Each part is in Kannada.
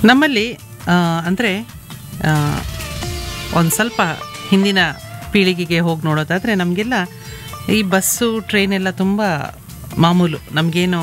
ನಮ್ಮಲ್ಲಿ ಅಂದರೆ ಒಂದು ಸ್ವಲ್ಪ ಹಿಂದಿನ ಪೀಳಿಗೆಗೆ ಹೋಗಿ ನೋಡೋದಾದರೆ ನಮಗೆಲ್ಲ ಈ ಬಸ್ಸು ಟ್ರೈನ್ ಎಲ್ಲ ತುಂಬ ಮಾಮೂಲು ನಮಗೇನು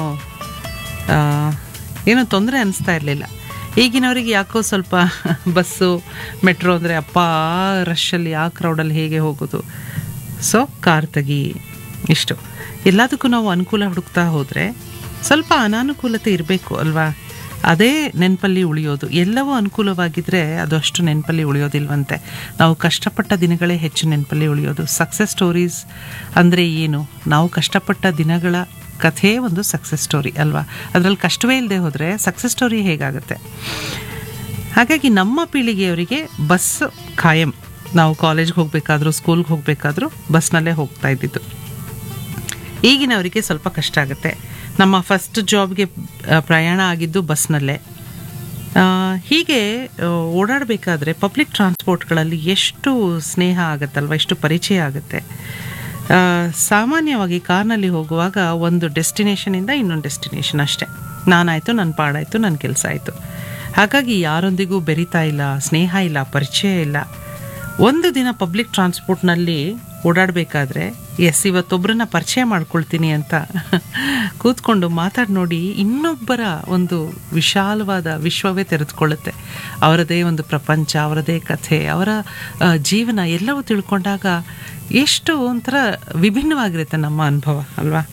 ಏನೂ ತೊಂದರೆ ಅನಿಸ್ತಾ ಇರಲಿಲ್ಲ ಈಗಿನವರಿಗೆ ಯಾಕೋ ಸ್ವಲ್ಪ ಬಸ್ಸು ಮೆಟ್ರೋ ಅಂದರೆ ಅಪ್ಪ ರಶಲ್ಲಿ ಆ ಕ್ರೌಡಲ್ಲಿ ಹೇಗೆ ಹೋಗೋದು ಸೊ ಕಾರ್ ತೆಗಿ ಇಷ್ಟು ಎಲ್ಲದಕ್ಕೂ ನಾವು ಅನುಕೂಲ ಹುಡುಕ್ತಾ ಹೋದರೆ ಸ್ವಲ್ಪ ಅನಾನುಕೂಲತೆ ಇರಬೇಕು ಅಲ್ವಾ ಅದೇ ನೆನಪಲ್ಲಿ ಉಳಿಯೋದು ಎಲ್ಲವೂ ಅನುಕೂಲವಾಗಿದ್ದರೆ ಅದು ಅಷ್ಟು ನೆನಪಲ್ಲಿ ಉಳಿಯೋದಿಲ್ವಂತೆ ನಾವು ಕಷ್ಟಪಟ್ಟ ದಿನಗಳೇ ಹೆಚ್ಚು ನೆನಪಲ್ಲಿ ಉಳಿಯೋದು ಸಕ್ಸಸ್ ಸ್ಟೋರೀಸ್ ಅಂದರೆ ಏನು ನಾವು ಕಷ್ಟಪಟ್ಟ ದಿನಗಳ ಕಥೆ ಒಂದು ಸಕ್ಸಸ್ ಸ್ಟೋರಿ ಅಲ್ವಾ ಅದರಲ್ಲಿ ಕಷ್ಟವೇ ಇಲ್ಲದೆ ಹೋದರೆ ಸಕ್ಸಸ್ ಸ್ಟೋರಿ ಹೇಗಾಗುತ್ತೆ ಹಾಗಾಗಿ ನಮ್ಮ ಪೀಳಿಗೆಯವರಿಗೆ ಬಸ್ ಖಾಯಂ ನಾವು ಕಾಲೇಜ್ಗೆ ಹೋಗಬೇಕಾದ್ರೂ ಸ್ಕೂಲ್ಗೆ ಹೋಗಬೇಕಾದ್ರೂ ಬಸ್ನಲ್ಲೇ ಹೋಗ್ತಾ ಇದ್ದಿದ್ದು ಈಗಿನವರಿಗೆ ಸ್ವಲ್ಪ ಕಷ್ಟ ಆಗುತ್ತೆ ನಮ್ಮ ಫಸ್ಟ್ ಜಾಬ್ಗೆ ಪ್ರಯಾಣ ಆಗಿದ್ದು ಬಸ್ನಲ್ಲೇ ಆ, ಹೀಗೆ ಆ, ಓಡಾಡಬೇಕಾದ್ರೆ ಪಬ್ಲಿಕ್ ಟ್ರಾನ್ಸ್ಪೋರ್ಟ್ಗಳಲ್ಲಿ ಎಷ್ಟು ಸ್ನೇಹ ಆಗುತ್ತಲ್ವ ಎಷ್ಟು ಪರಿಚಯ ಆಗುತ್ತೆ ಆ, ಸಾಮಾನ್ಯವಾಗಿ ಕಾರ್ನಲ್ಲಿ ಹೋಗುವಾಗ ಒಂದು ಡೆಸ್ಟಿನೇಷನಿಂದ ಇನ್ನೊಂದು ಡೆಸ್ಟಿನೇಷನ್ ಅಷ್ಟೇ ನಾನಾಯಿತು ನನ್ನ ಪಾಡಾಯಿತು ನನ್ನ ಕೆಲಸ ಆಯಿತು ಹಾಗಾಗಿ ಯಾರೊಂದಿಗೂ ಬೆರಿತಾ ಇಲ್ಲ ಸ್ನೇಹ ಇಲ್ಲ ಪರಿಚಯ ಇಲ್ಲ ಒಂದು ದಿನ ಪಬ್ಲಿಕ್ ಟ್ರಾನ್ಸ್ಪೋರ್ಟ್ನಲ್ಲಿ ಓಡಾಡಬೇಕಾದ್ರೆ ಎಸ್ ಇವತ್ತೊಬ್ಬರನ್ನ ಪರಿಚಯ ಮಾಡ್ಕೊಳ್ತೀನಿ ಅಂತ ಕೂತ್ಕೊಂಡು ಮಾತಾಡಿ ನೋಡಿ ಇನ್ನೊಬ್ಬರ ಒಂದು ವಿಶಾಲವಾದ ವಿಶ್ವವೇ ತೆರೆದುಕೊಳ್ಳುತ್ತೆ ಅವರದೇ ಒಂದು ಪ್ರಪಂಚ ಅವರದೇ ಕಥೆ ಅವರ ಆ, ಜೀವನ ಎಲ್ಲವೂ ತಿಳ್ಕೊಂಡಾಗ ಎಷ್ಟು ಒಂಥರ ವಿಭಿನ್ನವಾಗಿರುತ್ತೆ ನಮ್ಮ ಅನುಭವ ಅಲ್ವಾ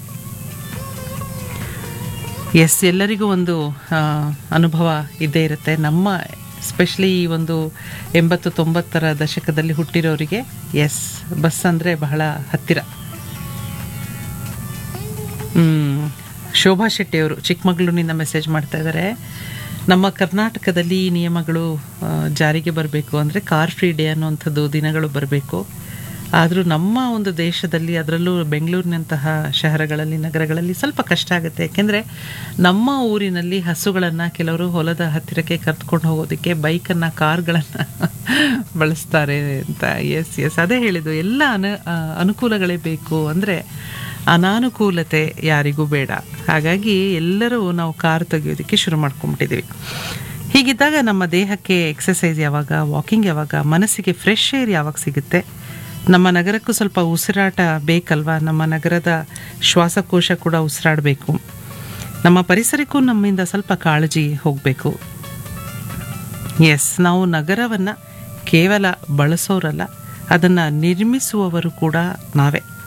ಎಸ್ ಎಲ್ಲರಿಗೂ ಒಂದು ಆ, ಅನುಭವ ಇದ್ದೇ ಇರುತ್ತೆ ನಮ್ಮ ಸ್ಪೆಷಲಿ ಈ ಒಂದು ಎಂಬತ್ತು ತೊಂಬತ್ತರ ದಶಕದಲ್ಲಿ ಹುಟ್ಟಿರೋರಿಗೆ ಎಸ್ ಬಸ್ ಅಂದರೆ ಬಹಳ ಹತ್ತಿರ ಹ್ಮ್. ಶೋಭಾ ಶೆಟ್ಟಿಯವರು ಚಿಕ್ಕಮಗಳೂರಿನಿಂದ ಮೆಸೇಜ್ ಮಾಡ್ತಾ ಇದ್ದಾರೆ ನಮ್ಮ ಕರ್ನಾಟಕದಲ್ಲಿ ಈ ನಿಯಮಗಳು ಆ, ಜಾರಿಗೆ ಬರಬೇಕು ಅಂದರೆ ಕಾರ್ ಫ್ರೀ ಡೇ ಅನ್ನುವಂಥದ್ದು ದಿನಗಳು ಬರಬೇಕು ಆದರೂ ನಮ್ಮ ಒಂದು ದೇಶದಲ್ಲಿ ಅದರಲ್ಲೂ ಬೆಂಗಳೂರಿನಂತಹ ಶಹರಗಳಲ್ಲಿ ನಗರಗಳಲ್ಲಿ ಸ್ವಲ್ಪ ಕಷ್ಟ ಆಗುತ್ತೆ ಯಾಕೆಂದರೆ ನಮ್ಮ ಊರಿನಲ್ಲಿ ಹಸುಗಳನ್ನು ಕೆಲವರು ಹೊಲದ ಹತ್ತಿರಕ್ಕೆ ಕರ್ತ್ಕೊಂಡು ಹೋಗೋದಕ್ಕೆ ಬೈಕನ್ನು ಕಾರ್ಗಳನ್ನು ಬಳಸ್ತಾರೆ ಅಂತ ಎಸ್ ಎಸ್ ಅದೇ ಹೇಳಿದ್ದು ಎಲ್ಲ ಅನು ಆ, ಅನುಕೂಲಗಳೇ ಬೇಕು ಅಂದರೆ ಅನಾನುಕೂಲತೆ ಯಾರಿಗೂ ಬೇಡ ಹಾಗಾಗಿ ಎಲ್ಲರೂ ನಾವು ಕಾರ್ ತೆಗೆಯೋದಕ್ಕೆ ಶುರು ಮಾಡ್ಕೊಂಬಿಟ್ಟಿದ್ದೀವಿ ಹೀಗಿದ್ದಾಗ ನಮ್ಮ ದೇಹಕ್ಕೆ ಎಕ್ಸಸೈಸ್ ಯಾವಾಗ ವಾಕಿಂಗ್ ಯಾವಾಗ ಮನಸ್ಸಿಗೆ ಫ್ರೆಶ್ ಏರ್ ಯಾವಾಗ ಸಿಗುತ್ತೆ ನಮ್ಮ ನಗರಕ್ಕೂ ಸ್ವಲ್ಪ ಉಸಿರಾಟ ಬೇಕಲ್ವಾ ನಮ್ಮ ನಗರದ ಶ್ವಾಸಕೋಶ ಕೂಡ ಉಸಿರಾಡಬೇಕು ನಮ್ಮ ಪರಿಸರಕ್ಕೂ ನಮ್ಮಿಂದ ಸ್ವಲ್ಪ ಕಾಳಜಿ ಹೋಗಬೇಕು ಎಸ್ ನಾವು ನಗರವನ್ನು ಕೇವಲ ಬಳಸೋರಲ್ಲ ಅದನ್ನು ನಿರ್ಮಿಸುವವರು ಕೂಡ ನಾವೇ